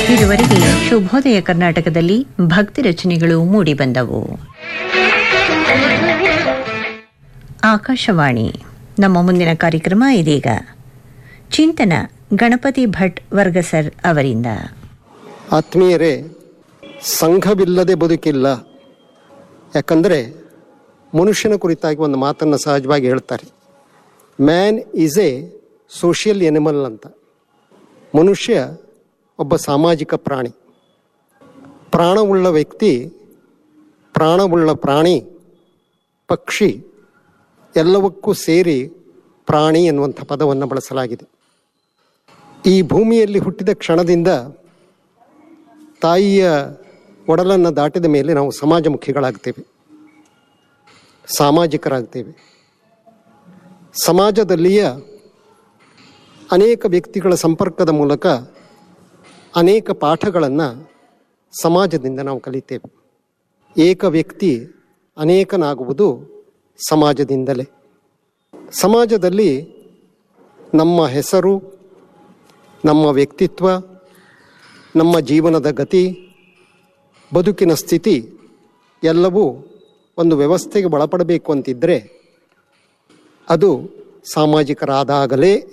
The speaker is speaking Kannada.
ಇದುವರೆಗೆ ಶುಭೋದಯ ಕರ್ನಾಟಕದಲ್ಲಿ ಭಕ್ತಿ ರಚನೆಗಳು ಮೂಡಿಬಂದವು ಆಕಾಶವಾಣಿ ನಮ್ಮ ಮುಂದಿನ ಕಾರ್ಯಕ್ರಮ ಇದೀಗ ಚಿಂತನ ಗಣಪತಿ ಭಟ್ ವರ್ಗಸರ್ ಅವರಿಂದ ಆತ್ಮೀಯರೇ ಸಂಘವಿಲ್ಲದೆ ಬದುಕಿಲ್ಲ ಯಾಕಂದರೆ ಮನುಷ್ಯನ ಕುರಿತಾಗಿ ಒಂದು ಮಾತನ್ನು ಸಹಜವಾಗಿ ಹೇಳ್ತಾರೆ man is a social animal ಅಂತ ಮನುಷ್ಯ ಒಬ್ಬ ಸಾಮಾಜಿಕ ಪ್ರಾಣಿ ಪ್ರಾಣವುಳ್ಳ ವ್ಯಕ್ತಿ ಪ್ರಾಣವುಳ್ಳ ಪ್ರಾಣಿ ಪಕ್ಷಿ ಎಲ್ಲವಕ್ಕೂ ಸೇರಿ ಪ್ರಾಣಿ ಎನ್ನುವಂಥ ಪದವನ್ನು ಬಳಸಲಾಗಿದೆ ಈ ಭೂಮಿಯಲ್ಲಿ ಹುಟ್ಟಿದ ಕ್ಷಣದಿಂದ ತಾಯಿಯ ಒಡಲನ್ನು ದಾಟಿದ ಮೇಲೆ ನಾವು ಸಮಾಜಮುಖಿಗಳಾಗ್ತೇವೆ ಸಾಮಾಜಿಕರಾಗ್ತೇವೆ ಸಮಾಜದಲ್ಲಿಯ ಅನೇಕ ವ್ಯಕ್ತಿಗಳ ಸಂಪರ್ಕದ ಮೂಲಕ ಅನೇಕ ಪಾಠಗಳನ್ನು ಸಮಾಜದಿಂದ ನಾವು ಕಲಿತೇವೆ ಏಕ ವ್ಯಕ್ತಿ ಅನೇಕನಾಗುವುದು ಸಮಾಜದಿಂದಲೇ ಸಮಾಜದಲ್ಲಿ ನಮ್ಮ ಹೆಸರು ನಮ್ಮ ವ್ಯಕ್ತಿತ್ವ ನಮ್ಮ ಜೀವನದ ಗತಿ ಬದುಕಿನ ಸ್ಥಿತಿ ಎಲ್ಲವೂ ಒಂದು ವ್ಯವಸ್ಥೆಗೆ ಒಳಪಡಬೇಕು ಅಂತಿದ್ದರೆ ಅದು ಸಾಮಾಜಿಕರಾದಾಗಲೇ